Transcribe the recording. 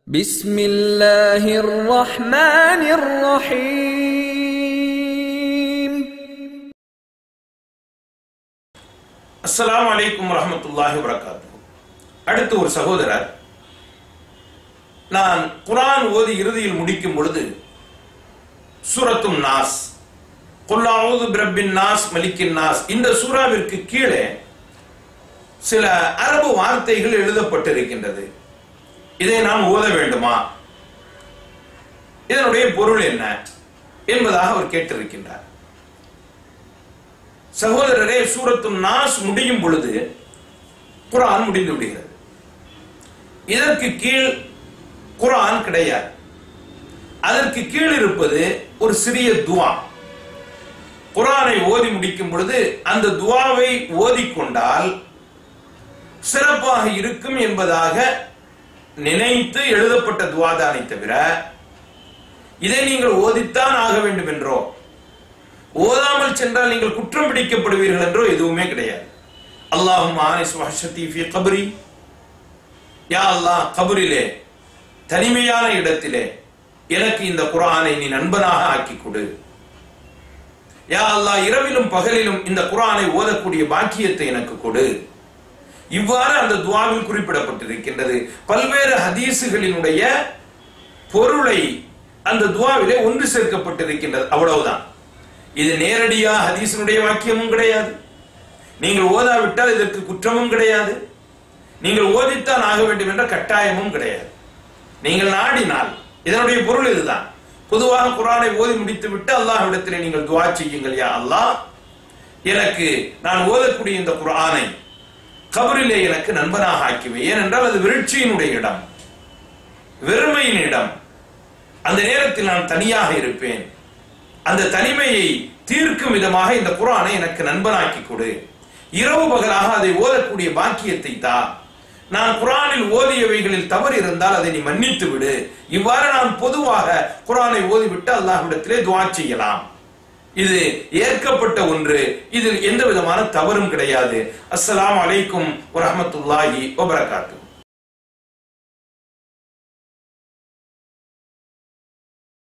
بسم الله الرحمن الرحيم அஸ்ஸலாமு அலைக்கும் வரஹ்மத்துல்லாஹி வரகாத்து அடுத்து ஒரு சகோதரர் நான் குர்ஆன் ஓதி இறுதியில் முடிக்கும் பொழுது சூரத்தும் நாஸ் குல்லாவுது பிரபின் நாஸ் மலிக்கின் நாஸ் இந்த சூறாவிற்கு கீழே சில அரபு வார்த்தைகள் எழுதப்பட்டிருக்கின்றது இதை நான் ஓத வேண்டுமா இதனுடைய பொருள் என்ன என்பதாக அவர் கேட்டிருக்கின்றார் சகோதரரே சூரத்தும் நாஸ் முடியும் பொழுது குர்ஆன் முடிந்து விடுகிறது இதற்கு கீழ் குர்ஆன் கிடையாது அதற்கு கீழ் இருப்பது ஒரு சிறிய துவா குர்ஆனை ஓதி முடிக்கும் பொழுது அந்த துவாவை ஓதிக்கொண்டால் சிறப்பாக இருக்கும் என்பதாக நினைத்து எழுதப்பட்ட துவாதானை தவிர இதை நீங்கள் ஓதித்தான் ஆக வேண்டும் என்றோ ஓதாமல் சென்றால் நீங்கள் குற்றம் பிடிக்கப்படுவீர்கள் என்றோ எதுவுமே கிடையாது அல்லாஹும் ஆனிஸ் வஹஷதி ஃபி கபரி யா அல்லாஹ் கபரிலே தனிமையான இடத்திலே எனக்கு இந்த குர்ஆனை நீ நண்பனாக ஆக்கி கொடு யா அல்லாஹ் இரவிலும் பகலிலும் இந்த குர்ஆனை ஓதக்கூடிய பாக்கியத்தை எனக்கு கொடு இவ்வாறு அந்த துவாவில் குறிப்பிடப்பட்டிருக்கின்றது பல்வேறு ஹதீசுகளினுடைய பொருளை அந்த துவாவிலே ஒன்று சேர்க்கப்பட்டிருக்கின்றது அவ்வளவுதான் இது நேரடியா ஹதீஸினுடைய வாக்கியமும் கிடையாது நீங்கள் ஓதாவிட்டால் இதற்கு குற்றமும் கிடையாது நீங்கள் ஓதித்தான் ஆக வேண்டும் என்ற கட்டாயமும் கிடையாது நீங்கள் நாடினால் இதனுடைய பொருள் இதுதான் பொதுவாக குரானை ஓதி முடித்து விட்டு அல்லாஹ்விடத்திலே நீங்கள் துவா செய்யுங்கள் யா அல்லாஹ் எனக்கு நான் ஓதக்கூடிய இந்த குரானை கபரிலே எனக்கு நண்பனாக ஆக்கிவை ஏனென்றால் அது விருட்சியினுடைய இடம் வெறுமையின் இடம் அந்த நேரத்தில் நான் தனியாக இருப்பேன் அந்த தனிமையை தீர்க்கும் விதமாக இந்த குரானை எனக்கு நண்பனாக்கி கொடு இரவு பகலாக அதை ஓதக்கூடிய பாக்கியத்தை தா நான் குரானில் ஓதியவைகளில் தவறு இருந்தால் அதை நீ மன்னித்து விடு இவ்வாறு நான் பொதுவாக குரானை ஓதிவிட்டு அல்லாஹ்விடத்திலே துவா செய்யலாம் இது ஏற்கப்பட்ட ஒன்று இதில் எந்த விதமான தவறும் கிடையாது அஸ்ஸலாமு அலைக்கும் வரஹ்மத்துல்லாஹி வபரகாத்து